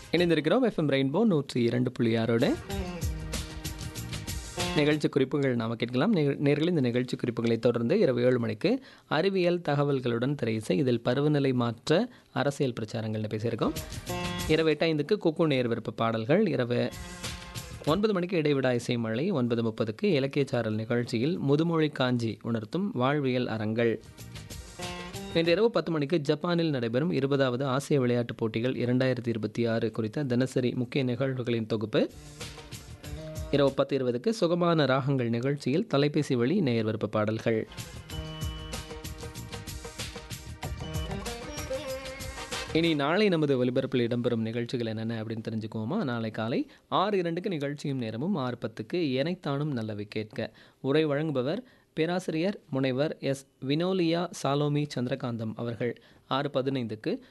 இணைந்திருக்கிறோம் FM rainbow நூற்றி இரண்டு புள்ளி ஆறோட நிகழ்ச்சி குறிப்புகள் நாம் கேட்கலாம் நிக- நேயர்களே இந்த நிகழ்ச்சி குறிப்புகளை தொடர்ந்து இரவு ஏழு மணிக்கு அறிவியல் தகவல்களுடன் திரையிசை இதில் பருவநிலை மாற்ற அரசியல் பிரச்சாரங்கள்னு பேசியிருக்கோம் இரவு எட்டு ஐந்துக்கு குக்கு நேர் விருப்ப பாடல்கள் இரவு ஒன்பது மணிக்கு இடைவிடா இசை மழை ஒன்பது முப்பதுக்கு இலக்கியச்சாரல் நிகழ்ச்சியில் முதுமொழி காஞ்சி உணர்த்தும் வாழ்வியல் அரங்கள் இன்று இரவு பத்து மணிக்கு ஜப்பானில் நடைபெறும் இருபதாவது ஆசிய விளையாட்டுப் போட்டிகள் இரண்டாயிரத்தி இருபத்தி ஆறு குறித்த தினசரி முக்கிய நிகழ்வுகளின் தொகுப்பு இரவு பத்து இருபதுக்கு சுகமான ராகங்கள் நிகழ்ச்சியில் தொலைபேசி வழி நேயர் விருப்ப பாடல்கள் இனி நாளை நமது ஒலிபரப்பில் இடம்பெறும் நிகழ்ச்சிகள் என்னென்ன அப்படின்னு தெரிஞ்சுக்குவோமா நாளை காலை ஆறு இரண்டுக்கு நிகழ்ச்சியும் நேரமும் ஆறு பத்துக்கு எனைத்தானும் நல்லவை கேட்க உரை வழங்குபவர் பேராசிரியர் முனைவர் எஸ் வினோலியா சாலோமி சந்திரகாந்தம் அவர்கள் ஆறு பதினைந்துக்கு